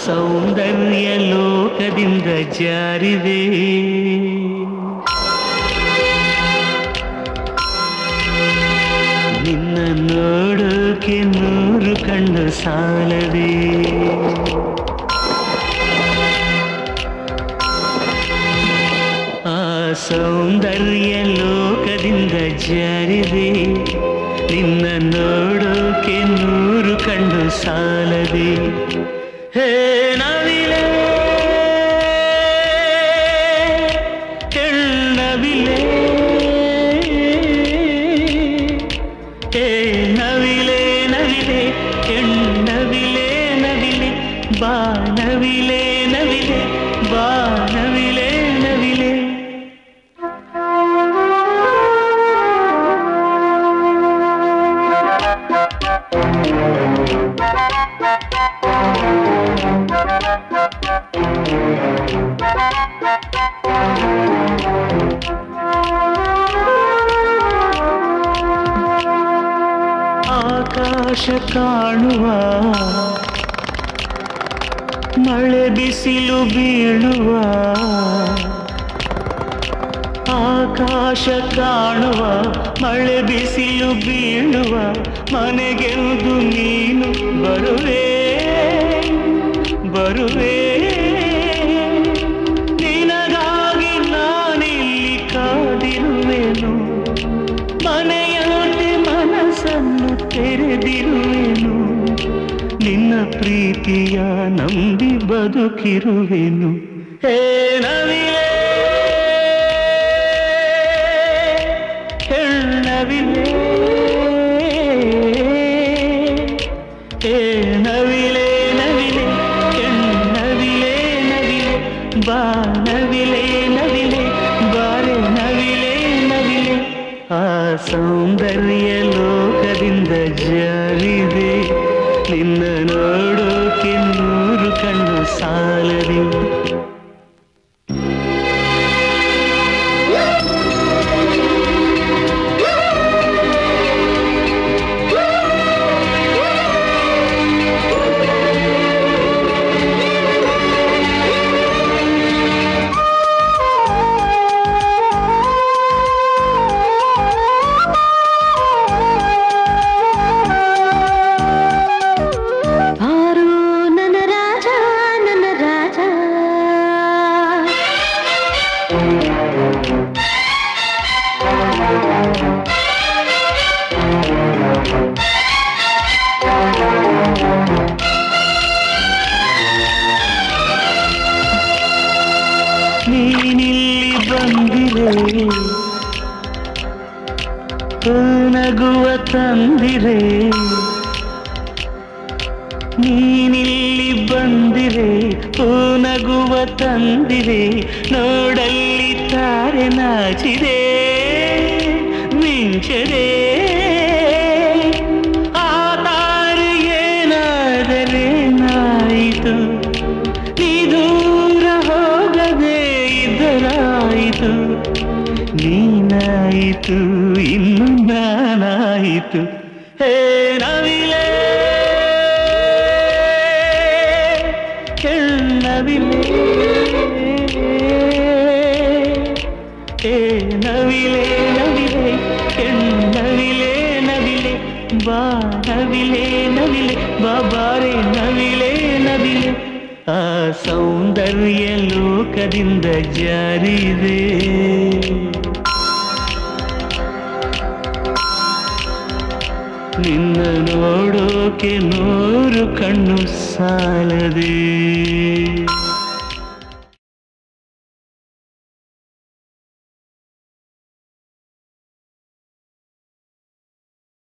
ಸೌಂದರ್ಯ ಲೋಕದಿಂದ ಜಾರಿದೆ ನಿನ್ನ ನೋಡೋಕೆ ನೂರು ಕಣ್ಣು ಸಾಲದೆ ಆ ಸೌಂದರ್ಯ ಲೋಕದಿಂದ ಜಾರಿದೆ ನಿನ್ನ ನೋಡೋಕೆ ನೂರು ಕಣ್ಣು ಸಾಲದೆ ಹೇ ನವಿಲೆ ಹೆಣ್ಣವಿಲೆ ಹೇ ನವಿಲೆ ನವಿಲೆ ಹೆಣ್ಣವಿಲೆ ನವಿಲೆ ಬಾ ನವಿಲೆ ನವಿಲೆ ಬಾ ನವಿಲೆ ನವಿಲೆ ಆಕಾಶ ಕಾಣುವ ಮಳೆ ಬಿಸಿಲು ಬೀಳುವ ಆಕಾಶ ಕಾಣುವ ಮಳೆ ಬಿಸಿಲು ಬೀಳುವ ಮನೆಗೆಂದು ನೀನು ಬರುವೆ ಬರುವೆ ನಿನಗಾಗಿ ನಾನಿಲ್ಲಿ ಕಾದಿರುವೆನು ಮನೆಯಲ್ಲಿ ಮನಸ್ಸನ್ನು ತೆರೆದಿರುವೆನು ನಿನ್ನ ಪ್ರೀತಿಯ ನಂಬಿ ಬದುಕಿರುವೆನು ಹೇ ನವಿಲೆ ಹೆಣ್ಣವಿಲೆ ಹೇ ನವಿಲೆ ನವಿಲೆ ಹೆಣ್ಣವಿಲೆ ನವಿಲೆ ಬಾ ನವಿಲೆ ನವಿಲೆ ಬಾರೆ ನವಿಲೆ ನವಿಲೆ ಆ ಸೌಂದರ್ಯ ಲೋಕದಿಂದ ಜಾರಿದೆ ನಿನ್ನ ನೋಡೋಕೆ ನೂರು ಕಣ್ಣು ಸಾಲದೆ ಬಾರು ನನ್ನ ರಾಜ ನನ್ನ ರಾಜ ನೀನಿಲ್ಲಿ ಬಂದಿರೆ ನಗುವ ತಂದಿರೆ ನೀನಿಲ್ಲಿ ಬಂದಿರೆ ನಗುವ ತಂದಿರೆ ನೋಡಲ್ಲಿ ತಾರೆ ನಾಚಿದೆ ಮಿಂಚದೆ ಆ ತಾರೆ ಏನಾದರೇನಾಯಿತು ನೀ ದೂರ ಹೋಗದೆ ಇದ್ದರಾಯಿತು ನೀನಾಯಿತು ಇನ್ನು ನಾನಾಯಿತು ಹೇ ನವಿಲೆ ಕೆಣ್ಣವಿಲೆ ಹೇ ನವಿಲೆ ನವಿಲೆ ಕೆಣ್ಣವಿಲೆ ನವಿಲೆ ಬಾ ನವಿಲೆ ನವಿಲೆ ಬಾಬಾರೆ ನವಿಲೆ ನವಿಲೆ ಆ ಸೌಂದರ್ಯ ಲೋಕದಿಂದ ಜಾರಿದೆ ನಿನ್ನ ನೋಡೋಕೆ ನೂರು ಕಣ್ಣು ಸಾಲದೆ